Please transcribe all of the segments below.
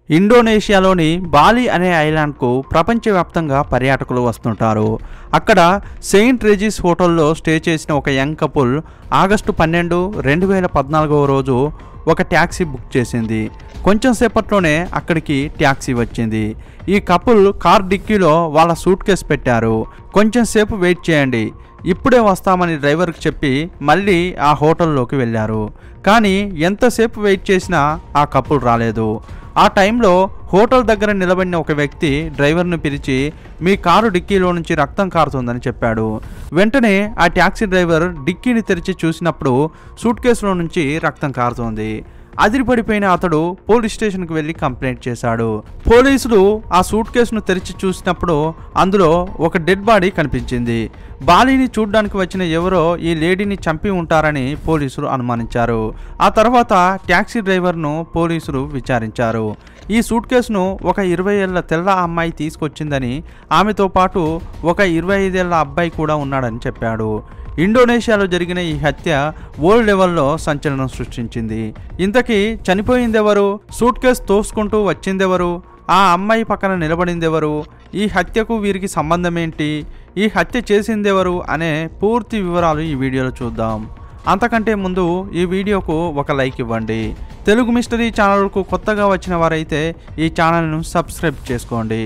ఇండోనేషియాలోని Bali అనే ఐలాండ్కు ప్రపంచవ్యాప్తంగా పర్యాటకులు వస్తుంటారు అక్కడ సెయింట్ రెజిస్ హోటల్లో స్టే చేసిన ఒక యంగ్ కపుల్ ఆగస్టు పన్నెండు రెండు వేల పద్నాలుగవ రోజు ఒక ట్యాక్సీ బుక్ చేసింది కొంచెం సేపట్లోనే అక్కడికి ట్యాక్సీ వచ్చింది ఈ కపుల్ కార్ డిక్కీలో వాళ్ళ సూట్ కేసు పెట్టారు కొంచెం సేపు వెయిట్ చేయండి ఇప్పుడే వస్తామని డ్రైవర్కి చెప్పి మళ్ళీ ఆ హోటల్లోకి వెళ్ళారు కానీ ఎంతసేపు వెయిట్ చేసినా ఆ కపుల్ రాలేదు ఆ టైంలో హోటల్ దగ్గర నిలబడిన ఒక వ్యక్తి డ్రైవర్ను పిలిచి మీ కారు డిక్కీలో నుంచి రక్తం కారుతుందని చెప్పాడు వెంటనే ఆ ట్యాక్సీ డ్రైవర్ డిక్కీని తెరిచి చూసినప్పుడు సూట్ కేసులో నుంచి రక్తం కారుతోంది అదిరిపడిపోయిన అతడు పోలీస్ స్టేషన్కి వెళ్ళి కంప్లైంట్ చేశాడు పోలీసులు ఆ సూట్ కేసును తెరిచి చూసినప్పుడు అందులో ఒక డెడ్ బాడీ కనిపించింది బాలీని చూడ్డానికి వచ్చిన ఎవరో ఈ లేడీని చంపి ఉంటారని పోలీసులు అనుమానించారు ఆ తర్వాత ట్యాక్సీ డ్రైవర్ను పోలీసులు విచారించారు ఈ సూట్ కేసును ఒక ఇరవై ఏళ్ల తెల్ల అమ్మాయి తీసుకొచ్చిందని ఆమెతో పాటు ఒక ఇరవై ఐదేళ్ల అబ్బాయి కూడా ఉన్నాడని చెప్పాడు ఇండోనేషియాలో జరిగిన ఈ హత్య వరల్డ్ లెవెల్లో సంచలనం సృష్టించింది ఇంతకీ చనిపోయిందెవరు సూట్ కేసు తోసుకుంటూ వచ్చిందెవరు ఆ అమ్మాయి పక్కన నిలబడిందెవరు ఈ హత్యకు వీరికి సంబంధం ఏంటి ఈ హత్య చేసిందెవరు అనే పూర్తి వివరాలు ఈ వీడియోలో చూద్దాం అంతకంటే ముందు ఈ వీడియోకు ఒక లైక్ ఇవ్వండి తెలుగు మిస్టరీ ఛానల్కు కొత్తగా వచ్చిన వారైతే ఈ ఛానల్ను సబ్స్క్రైబ్ చేసుకోండి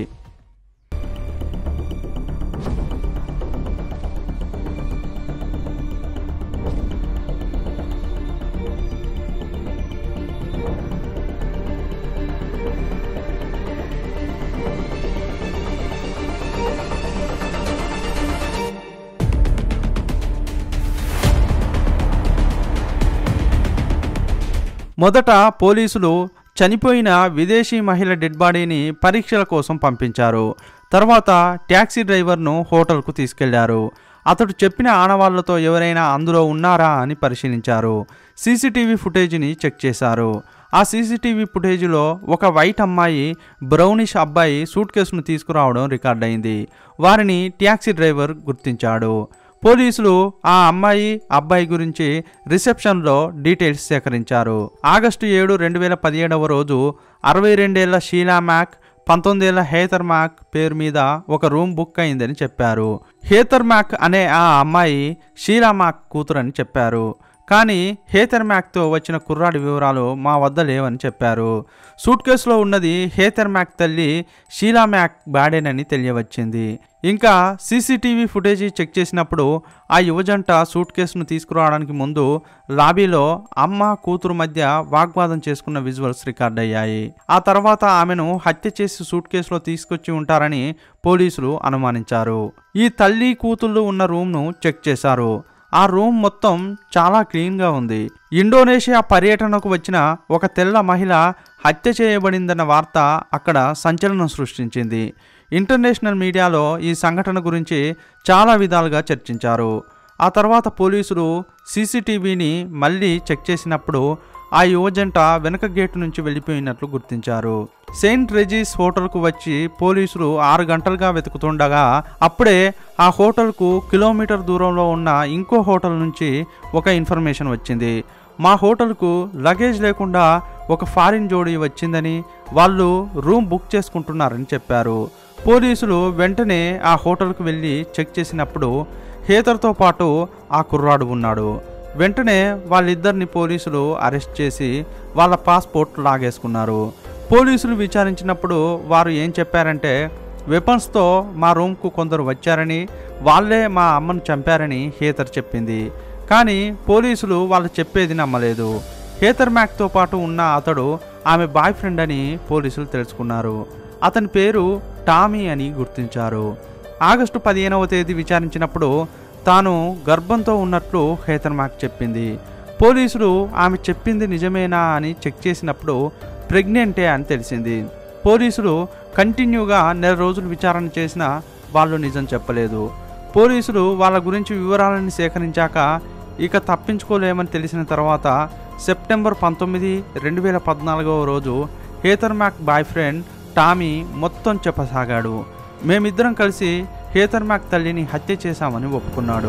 మొదట పోలీసులు చనిపోయిన విదేశీ మహిళ డెడ్ బాడీని పరీక్షల కోసం పంపించారు తర్వాత ట్యాక్సీ డ్రైవర్ను హోటల్కు తీసుకెళ్లారు అతడు చెప్పిన ఆనవాళ్లతో ఎవరైనా అందులో ఉన్నారా అని పరిశీలించారు సీసీటీవీ ఫుటేజ్ని చెక్ చేశారు ఆ సీసీటీవీ ఫుటేజ్లో ఒక వైట్ అమ్మాయి బ్రౌనిష్ అబ్బాయి సూట్ కేసును తీసుకురావడం రికార్డ్ అయింది వారిని ట్యాక్సీ డ్రైవర్ గుర్తించాడు పోలీసులు ఆ అమ్మాయి అబ్బాయి గురించి రిసెప్షన్లో డీటెయిల్స్ సేకరించారు ఆగస్టు ఏడు రెండు వేల పదిహేడవ రోజు అరవై రెండేళ్ల షీలా మ్యాక్ పంతొమ్మిదేళ్ల హేతర్ మ్యాక్ పేరు మీద ఒక రూమ్ బుక్ అయిందని చెప్పారు హేతర్ మ్యాక్ అనే ఆ అమ్మాయి షీలా మ్యాక్ కూతురని చెప్పారు కానీ హేతర్ మ్యాక్తో వచ్చిన కుర్రాడి వివరాలు మా వద్ద లేవని చెప్పారు సూట్ కేసులో ఉన్నది హేతర్ మ్యాక్ తల్లి షీలా మ్యాక్ బాడేనని తెలియవచ్చింది ఇంకా సీసీటీవీ ఫుటేజీ చెక్ చేసినప్పుడు ఆ యువజంట సూట్ కేసును తీసుకురావడానికి ముందు లాబీలో అమ్మ కూతురు మధ్య వాగ్వాదం చేసుకున్న విజువల్స్ రికార్డ్ అయ్యాయి ఆ తర్వాత ఆమెను హత్య చేసి సూట్ కేసులో తీసుకొచ్చి ఉంటారని పోలీసులు అనుమానించారు ఈ తల్లి కూతుళ్ళు ఉన్న రూమ్ను చెక్ చేశారు ఆ రూమ్ మొత్తం చాలా క్లీన్గా ఉంది ఇండోనేషియా పర్యటనకు వచ్చిన ఒక తెల్ల మహిళ హత్య చేయబడిందన్న వార్త అక్కడ సంచలనం సృష్టించింది ఇంటర్నేషనల్ మీడియాలో ఈ సంఘటన గురించి చాలా విధాలుగా చర్చించారు ఆ తర్వాత పోలీసులు సీసీటీవీని మళ్ళీ చెక్ చేసినప్పుడు ఆ యువజంట వెనక గేటు నుంచి వెళ్ళిపోయినట్లు గుర్తించారు సెయింట్ రెజీస్ హోటల్కు వచ్చి పోలీసులు ఆరు గంటలుగా వెతుకుతుండగా అప్పుడే ఆ హోటల్కు కిలోమీటర్ దూరంలో ఉన్న ఇంకో హోటల్ నుంచి ఒక ఇన్ఫర్మేషన్ వచ్చింది మా హోటల్కు లగేజ్ లేకుండా ఒక ఫారిన్ జోడీ వచ్చిందని వాళ్ళు రూమ్ బుక్ చేసుకుంటున్నారని చెప్పారు పోలీసులు వెంటనే ఆ హోటల్కు వెళ్ళి చెక్ చేసినప్పుడు హేతర్తో పాటు ఆ కుర్రాడు ఉన్నాడు వెంటనే వాళ్ళిద్దరిని పోలీసులు అరెస్ట్ చేసి వాళ్ళ పాస్పోర్ట్ లాగేసుకున్నారు పోలీసులు విచారించినప్పుడు వారు ఏం చెప్పారంటే వెపన్స్తో మా రూమ్కు కొందరు వచ్చారని వాళ్ళే మా అమ్మను చంపారని హేతర్ చెప్పింది కానీ పోలీసులు వాళ్ళు చెప్పేది నమ్మలేదు హేతర్ మ్యాక్తో పాటు ఉన్న అతడు ఆమె బాయ్ ఫ్రెండ్ అని పోలీసులు తెలుసుకున్నారు అతని పేరు టామీ అని గుర్తించారు ఆగస్టు పదిహేనవ తేదీ విచారించినప్పుడు తాను గర్భంతో ఉన్నట్లు హేతర్ మ్యాక్ చెప్పింది పోలీసులు ఆమె చెప్పింది నిజమేనా అని చెక్ చేసినప్పుడు ప్రెగ్నెంటే అని తెలిసింది పోలీసులు కంటిన్యూగా నెల రోజులు విచారణ చేసినా వాళ్ళు నిజం చెప్పలేదు పోలీసులు వాళ్ళ గురించి వివరాలను సేకరించాక ఇక తప్పించుకోలేమని తెలిసిన తర్వాత సెప్టెంబర్ పంతొమ్మిది రెండు వేల పద్నాలుగవ రోజు Heather Mack boyfriend Tommy మొత్తం చెప్పసాగాడు మేమిద్దరం కలిసి హేతర్ మ్యాక్ తల్లిని హత్య చేశామని ఒప్పుకున్నాడు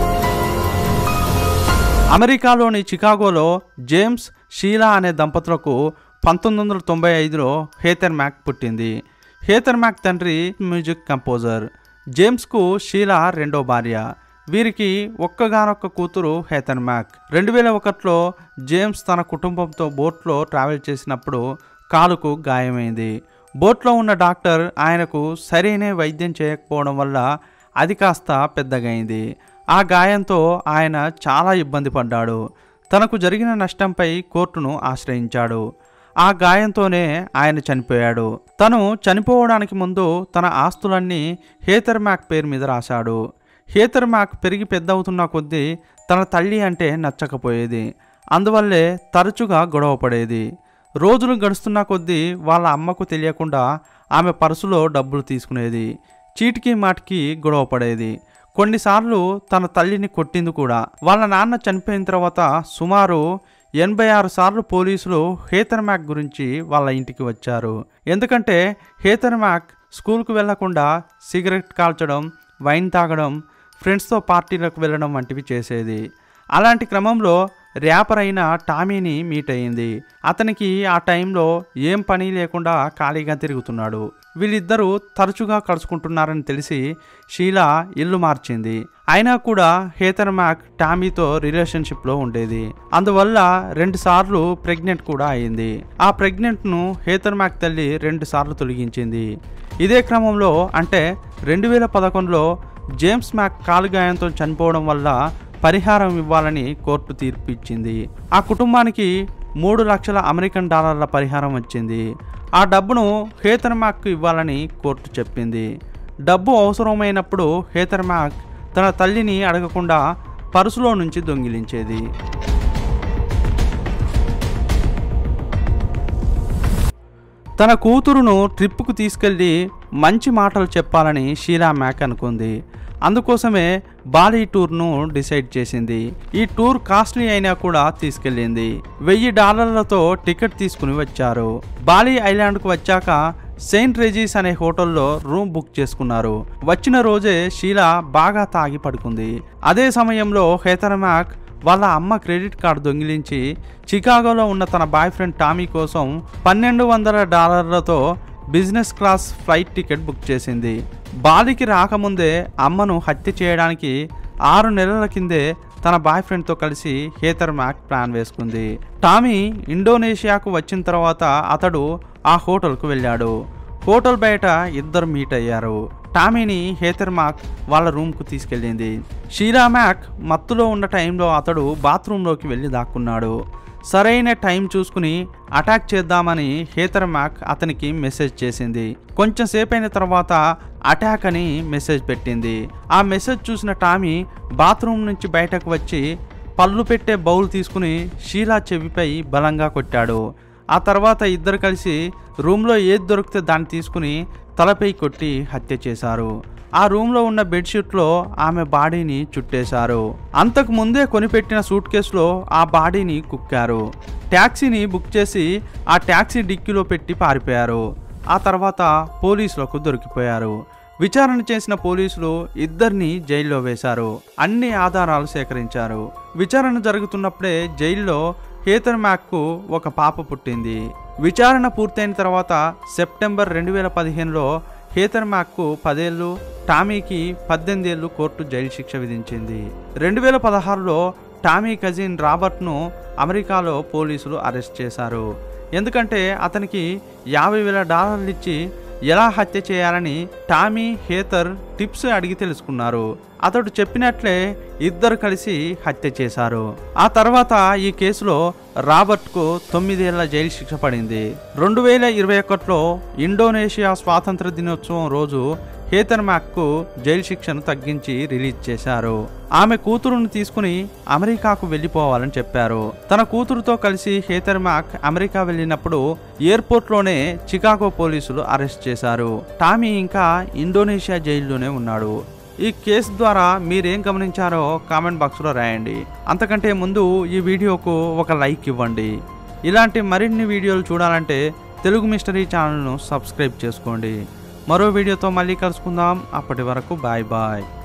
అమెరికాలోని చికాగోలో జేమ్స్ షీలా అనే దంపతులకు పంతొమ్మిది వందల తొంభై ఐదులో హేతర్ మ్యాక్ పుట్టింది హేతర్ మ్యాక్ తండ్రి మ్యూజిక్ కంపోజర్ జేమ్స్కు షీలా రెండో భార్య వీరికి ఒక్కగానొక్క కూతురు హేతర్ మ్యాక్ రెండు వేల ఒకటిలో జేమ్స్ తన కుటుంబంతో బోట్లో ట్రావెల్ చేసినప్పుడు కాలుకు గాయమైంది బోట్లో ఉన్న డాక్టర్ ఆయనకు సరైన వైద్యం చేయకపోవడం వల్ల అది కాస్త పెద్దగైంది ఆ గాయంతో ఆయన చాలా ఇబ్బంది పడ్డాడు తనకు జరిగిన నష్టంపై కోర్టును ఆశ్రయించాడు ఆ గాయంతోనే ఆయన చనిపోయాడు తను చనిపోవడానికి ముందు తన ఆస్తులన్నీ హేతర్ మ్యాక్ పేరు మీద రాశాడు హేతర్ మ్యాక్ పెరిగి పెద్దవుతున్న కొద్దీ తన తల్లి అంటే నచ్చకపోయేది అందువల్లే తరచుగా గొడవ పడేది రోజులు గడుస్తున్న కొద్దీ వాళ్ళ అమ్మకు తెలియకుండా ఆమె పర్సులో డబ్బులు తీసుకునేది చీటికి మాటికి గొడవ పడేది కొన్నిసార్లు తన తల్లిని కొట్టింది కూడా వాళ్ళ నాన్న చనిపోయిన తర్వాత సుమారు ఎనభై ఆరు సార్లు పోలీసులు హేతర్ మ్యాక్ గురించి వాళ్ళ ఇంటికి వచ్చారు ఎందుకంటే హేతర్ మ్యాక్ స్కూల్కు వెళ్లకుండా సిగరెట్ కాల్చడం వైన్ తాగడం ఫ్రెండ్స్తో పార్టీలకు వెళ్ళడం వంటివి చేసేది అలాంటి క్రమంలో ర్యాపర్ అయిన టామీని మీట్ అయింది అతనికి ఆ టైంలో ఏం పని లేకుండా ఖాళీగా తిరుగుతున్నాడు వీళ్ళిద్దరూ తరచుగా కలుసుకుంటున్నారని తెలిసి షీలా ఇల్లు మార్చింది అయినా కూడా హేతర్ మ్యాక్ టామీతో రిలేషన్షిప్లో ఉండేది అందువల్ల రెండు సార్లు ప్రెగ్నెంట్ కూడా అయింది ఆ ప్రెగ్నెంట్ను హేతర్ మ్యాక్ తల్లి రెండు సార్లు తొలగించింది ఇదే క్రమంలో అంటే రెండు వేల పదకొండులో జేమ్స్ మ్యాక్ కాలు గాయంతో చనిపోవడం వల్ల పరిహారం ఇవ్వాలని కోర్టు తీర్పు ఇచ్చింది ఆ కుటుంబానికి మూడు లక్షల అమెరికన్ డాలర్ల పరిహారం వచ్చింది ఆ డబ్బును హేతర్ మ్యాక్కు ఇవ్వాలని కోర్టు చెప్పింది డబ్బు అవసరమైనప్పుడు హేతర్ మ్యాక్ తన తల్లిని అడగకుండా పర్సులో నుంచి దొంగిలించేది తన కూతురును ట్రిప్కు తీసుకెళ్లి మంచి మాటలు చెప్పాలని షీలా మ్యాక్ అనుకుంది అందుకోసమే బాలీ టూర్ను డిసైడ్ చేసింది ఈ టూర్ కాస్ట్లీ అయినా కూడా తీసుకెళ్ళింది వెయ్యి డాలర్లతో టికెట్ తీసుకుని వచ్చారు బాలీ ఐలాండ్కు వచ్చాక సెయింట్ రెజీస్ అనే హోటల్లో రూమ్ బుక్ చేసుకున్నారు వచ్చిన రోజే షీలా బాగా తాగి పడుకుంది అదే సమయంలో హేతర్ మ్యాక్ వాళ్ళ అమ్మ క్రెడిట్ కార్డు దొంగిలించి చికాగోలో ఉన్న తన బాయ్ ఫ్రెండ్ టామీ కోసం పన్నెండు వందల డాలర్లతో business class flight ticket book చేసింది బాలికి రాకముందే అమ్మను హత్య చేయడానికి ఆరు నెలల కిందే తన బాయ్ ఫ్రెండ్తో కలిసి హేతర్ మ్యాక్ ప్లాన్ వేసుకుంది టామీ ఇండోనేషియాకు వచ్చిన తర్వాత అతడు ఆ హోటల్కు వెళ్ళాడు హోటల్ బయట ఇద్దరు మీట్ అయ్యారు టామీని హేతర్ మాక్ వాళ్ళ రూమ్కు తీసుకెళ్ళింది షీలా మ్యాక్ మత్తులో ఉన్న టైంలో అతడు బాత్రూంలోకి వెళ్ళి దాక్కున్నాడు సరైన టైం చూసుకుని అటాక్ చేద్దామని హేతర్ మ్యాక్ అతనికి మెసేజ్ చేసింది కొంచెం సేపు అయిన తర్వాత అటాక్ అని మెసేజ్ పెట్టింది ఆ మెసేజ్ చూసిన టామీ బాత్రూమ్ నుంచి బయటకు వచ్చి పళ్ళు పెట్టే బౌల్ తీసుకుని షీలా చెవిపై బలంగా కొట్టాడు ఆ తర్వాత ఇద్దరు కలిసి రూమ్లో ఏది దొరికితే దాన్ని తీసుకుని తలపై కొట్టి హత్య చేశారు ఆ రూమ్లో ఉన్న బెడ్షీట్లో ఆమె బాడీని చుట్టేశారు అంతకు ముందే కొనిపెట్టిన సూట్ కేసులో ఆ బాడీని కుక్కారు ట్యాక్సీని బుక్ చేసి ఆ ట్యాక్సీ డిక్కీలో పెట్టి పారిపోయారు ఆ తర్వాత పోలీసులకు దొరికిపోయారు విచారణ చేసిన పోలీసులు ఇద్దరిని జైల్లో వేశారు అన్ని ఆధారాలు సేకరించారు విచారణ జరుగుతున్నప్పుడే జైల్లో హేతర్ మ్యాక్కు ఒక పాప పుట్టింది విచారణ పూర్తయిన తర్వాత సెప్టెంబర్ రెండు వేల పదిహేనులో హేతర్ మ్యాక్కు పదేళ్ళు టామీకి పద్దెనిమిది ఏళ్ళు కోర్టు జైలు శిక్ష విధించింది రెండు వేల పదహారులో టామీ కజిన్ రాబర్ట్ను అమెరికాలో పోలీసులు అరెస్ట్ చేశారు ఎందుకంటే అతనికి యాభై వేల డాలర్లు ఇచ్చి ఎలా హత్య చేయాలని టామీ హేతర్ టిప్స్ అడిగి తెలుసుకున్నారు అతడు చెప్పినట్లే ఇద్దరు కలిసి హత్య చేశారు ఆ తర్వాత ఈ కేసులో రాబర్ట్కు తొమ్మిదేళ్ల జైలు శిక్ష పడింది రెండు వేల ఇరవై ఒకటిలో ఇండోనేషియా స్వాతంత్ర దినోత్సవం రోజు హేతర్ మ్యాక్కు జైలు శిక్షను తగ్గించి రిలీజ్ చేశారు ఆమె కూతురును తీసుకుని అమెరికాకు వెళ్ళిపోవాలని చెప్పారు తన కూతురుతో కలిసి హేతర్ మ్యాక్ అమెరికా వెళ్ళినప్పుడు ఎయిర్పోర్ట్లోనే చికాగో పోలీసులు అరెస్ట్ చేశారు టామీ ఇంకా ఇండోనేషియా జైల్లోనే ఉన్నాడు ఈ కేసు ద్వారా మీరేం గమనించారో కామెంట్ బాక్స్లో రాయండి అంతకంటే ముందు ఈ వీడియోకు ఒక లైక్ ఇవ్వండి ఇలాంటి మరిన్ని వీడియోలు చూడాలంటే తెలుగు మిస్టరీ ఛానల్ను సబ్స్క్రైబ్ చేసుకోండి మరో వీడియోతో మళ్ళీ కలుసుకుందాం అప్పటి వరకు బాయ్ బాయ్